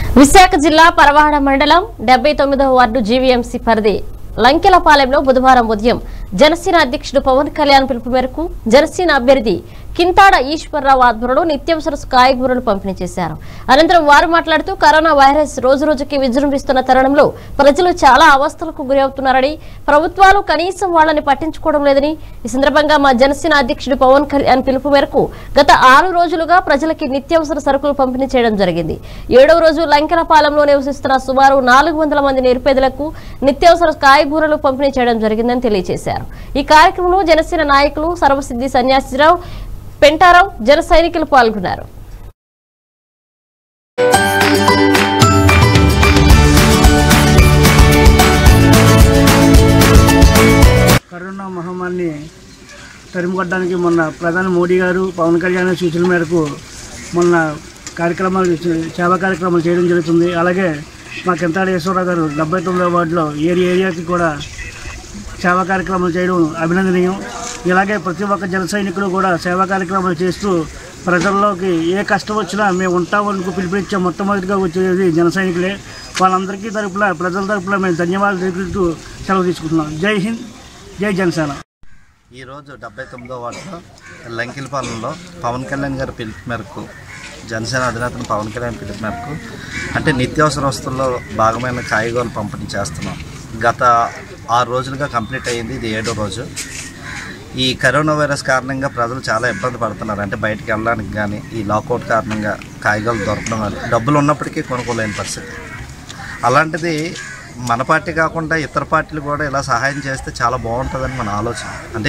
విశాఖ జిల్లా పరవాడ మండలం డెబ్బై తొమ్మిదవ వార్డు జీవీఎంసీ పరిధి లంకెలపాలెంలో బుధవారం ఉదయం జనసేన అధ్యక్షుడు పవన్ కళ్యాణ్ పిలుపు మేరకు జనసేన అభ్యర్థి కింతాడ ఈశ్వరరావు ఆధ్వర్యంలో నిత్యావసర కాయగూరలు పంపిణీ చేశారు అనంతరం వారు మాట్లాడుతూ కరోనా వైరస్ రోజు రోజుకి విజృంభిస్తున్న తరుణంలో ప్రజలు చాలా అవస్థలకు గురవుతున్నారని ప్రభుత్వాలు కనీసం వాళ్ళని పట్టించుకోవడం లేదని ఈ సందర్భంగా మా జనసేన అధ్యక్షుడు పవన్ కళ్యాణ్ పిలుపు మేరకు గత ఆరు రోజులుగా ప్రజలకి నిత్యావసర సరుకులు పంపిణీ చేయడం జరిగింది ఏడవ రోజు లంకెలపాలెంలో నివసిస్తున్న సుమారు నాలుగు వందల మంది నిరుపేదలకు నిత్యావసర కాయగూరలు పంపిణీ చేయడం జరిగిందని తెలియజేశారు ఈ కార్యక్రమంలో జనసేన నాయకులు సర్వసిద్ధి సన్యాసిరావు పెంటారావు జన సైనికులు పాల్గొన్నారు కరోనా మహమ్మారిని తరిమికొట్టడానికి మొన్న ప్రధాని మోడీ గారు పవన్ కళ్యాణ్ సూచనల మేరకు మొన్న కార్యక్రమాలు చే- సేవా కార్యక్రమాలు చేయడం జరుగుతుంది అలాగే మా కింతాడ ఈశ్వరరావు గారు డెబ్బై తొమ్మిదవ వార్డులో ఏరియా ఏరియాకి కూడా సేవా కార్యక్రమాలు చేయడం అభినందనీయం ఇలాగే ప్రతి ఒక్క జన సైనికుడు కూడా సేవా కార్యక్రమాలు చేస్తూ ప్రజల్లోకి ఏ కష్టం వచ్చినా మేము ఉంటామనుకు పిలుపునిచ్చే మొట్టమొదటిగా వచ్చేది జన సైనికులే వాళ్ళందరికీ తరపున ప్రజల తరపున మేము ధన్యవాదాలు తెలుపుతూ సెలవు తీసుకుంటున్నాం జై హింద్ జై జనసేన ఈరోజు డెబ్బై తొమ్మిదో వార్డులో లంకిలపాలెంలో పవన్ కళ్యాణ్ గారి పిలుపు మేరకు జనసేన అధినేతను పవన్ కళ్యాణ్ పిలుపు మేరకు అంటే నిత్యావసర వస్తువుల్లో భాగమైన కాయగూరలు పంపిణీ చేస్తున్నాం గత ఆరు రోజులుగా కంప్లీట్ అయ్యింది ఇది ఏడో రోజు ఈ కరోనా వైరస్ కారణంగా ప్రజలు చాలా ఇబ్బంది పడుతున్నారు అంటే బయటికి వెళ్ళడానికి కానీ ఈ లాకౌట్ కారణంగా కాయగూరలు దొరకడం కానీ డబ్బులు ఉన్నప్పటికీ కొనుక్కోలేని పరిస్థితి అలాంటిది మన పార్టీ కాకుండా ఇతర పార్టీలు కూడా ఇలా సహాయం చేస్తే చాలా బాగుంటుందని మన ఆలోచన అంటే